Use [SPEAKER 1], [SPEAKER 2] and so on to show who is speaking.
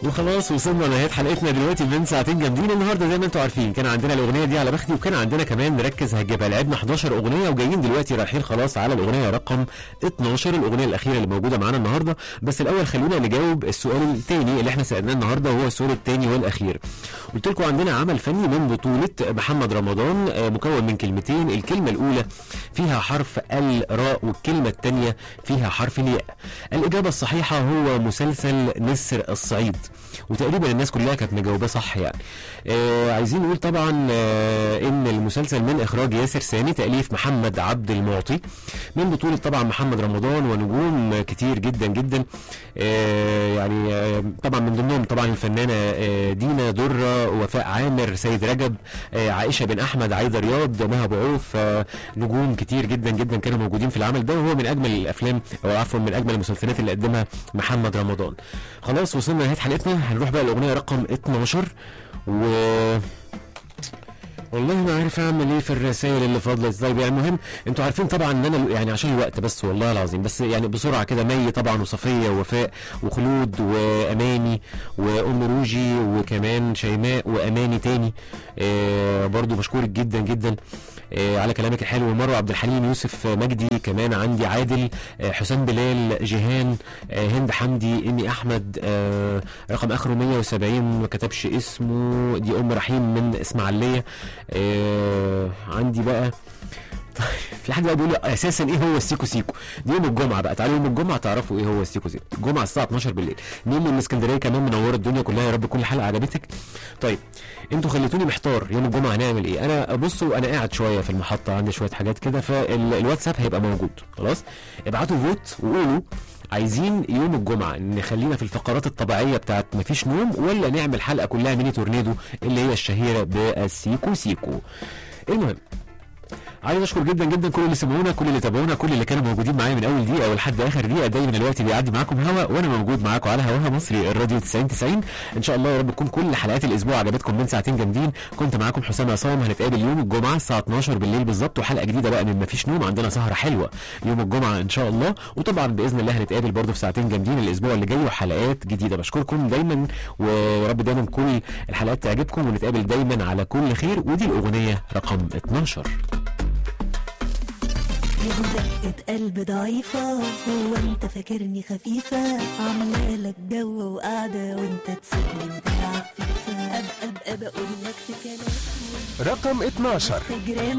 [SPEAKER 1] وخلاص وصلنا لنهايه حلقتنا دلوقتي من ساعتين جامدين النهارده زي ما انتم عارفين كان عندنا الاغنيه دي على بختي وكان عندنا كمان نركز هتجيبها لعبنا 11 اغنيه وجايين دلوقتي رايحين خلاص على الاغنيه رقم 12 الاغنيه الاخيره اللي موجوده معانا النهارده بس الاول خلونا نجاوب السؤال الثاني اللي احنا سالناه النهارده وهو السؤال الثاني والاخير قلت لكم عندنا عمل فني من بطوله محمد رمضان آه، مكون من كلمتين الكلمه الاولى فيها حرف الراء والكلمه الثانيه فيها حرف الياء الاجابه الصحيحه هو مسلسل نسر الصعيد وتقريبا الناس كلها كانت مجاوبه صح يعني آه عايزين نقول طبعا آه ان المسلسل من اخراج ياسر سامي تاليف محمد عبد المعطي من بطوله طبعا محمد رمضان ونجوم كتير جدا جدا آه يعني آه طبعا من ضمنهم طبعا الفنانه آه دينا دره وفاء عامر سيد رجب آه عائشه بن احمد عايده رياض مها ابو عوف آه نجوم كتير جدا جدا كانوا موجودين في العمل ده وهو من اجمل الافلام او عفوا من اجمل المسلسلات اللي قدمها محمد رمضان خلاص وصلنا لنهايه حلقتنا هنروح بقى الاغنيه رقم 12 و والله ما عارف اعمل ايه في الرسائل اللي فضلت طيب يعني المهم انتوا عارفين طبعا ان انا يعني عشان الوقت بس والله العظيم بس يعني بسرعه كده مي طبعا وصفيه ووفاء وخلود واماني وام روجي وكمان شيماء واماني تاني آه برضو بشكرك جدا جدا آه على كلامك الحلو مروه عبد الحليم يوسف مجدي كمان عندي عادل آه حسام بلال جيهان آه هند حمدي ايمي احمد آه رقم اخره 170 ما كتبش اسمه دي ام رحيم من اسماعيليه آه عندي بقى طيب في حد بقى بيقول لي اساسا ايه هو السيكو سيكو دي يوم الجمعه بقى تعالوا يوم الجمعه تعرفوا ايه هو السيكو سيكو الجمعه الساعه 12 بالليل مين من اسكندريه كمان منوره الدنيا كلها يا رب كل حلقه عجبتك طيب انتوا خليتوني محتار يوم الجمعه هنعمل ايه انا بصوا انا قاعد شويه في المحطه عندي شويه حاجات كده فالواتساب هيبقى موجود خلاص ابعتوا فوت وقولوا عايزين يوم الجمعه نخلينا في الفقرات الطبيعيه بتاعت مفيش نوم ولا نعمل حلقه كلها ميني تورنيدو اللي هي الشهيره بالسيكو سيكو المهم عايز اشكر جدا جدا كل اللي سمعونا كل اللي تابعونا كل اللي كانوا موجودين معايا من اول دقيقه ولحد اخر دقيقه دايما الوقت بيعدي معاكم هوا وانا موجود معاكم على هواها مصري الراديو 90 90 ان شاء الله يا رب تكون كل حلقات الاسبوع عجبتكم من ساعتين جامدين كنت معاكم حسام عصام هنتقابل يوم الجمعه الساعه 12 بالليل بالظبط وحلقه جديده بقى من مفيش نوم عندنا سهره حلوه يوم الجمعه ان شاء الله وطبعا باذن الله هنتقابل برضه في ساعتين جامدين الاسبوع اللي جاي وحلقات جديده بشكركم دايما ويا رب دايما كل الحلقات تعجبكم ونتقابل دايما على كل خير ودي الاغنيه رقم 12
[SPEAKER 2] دقة قلب ضعيفة هو انت فاكرني خفيفة عاملة لك جو وقاعدة وانت تسيبني وتلعب فيفا ابقى ابقى بقول لك في كلام
[SPEAKER 3] رقم 12
[SPEAKER 2] تجرام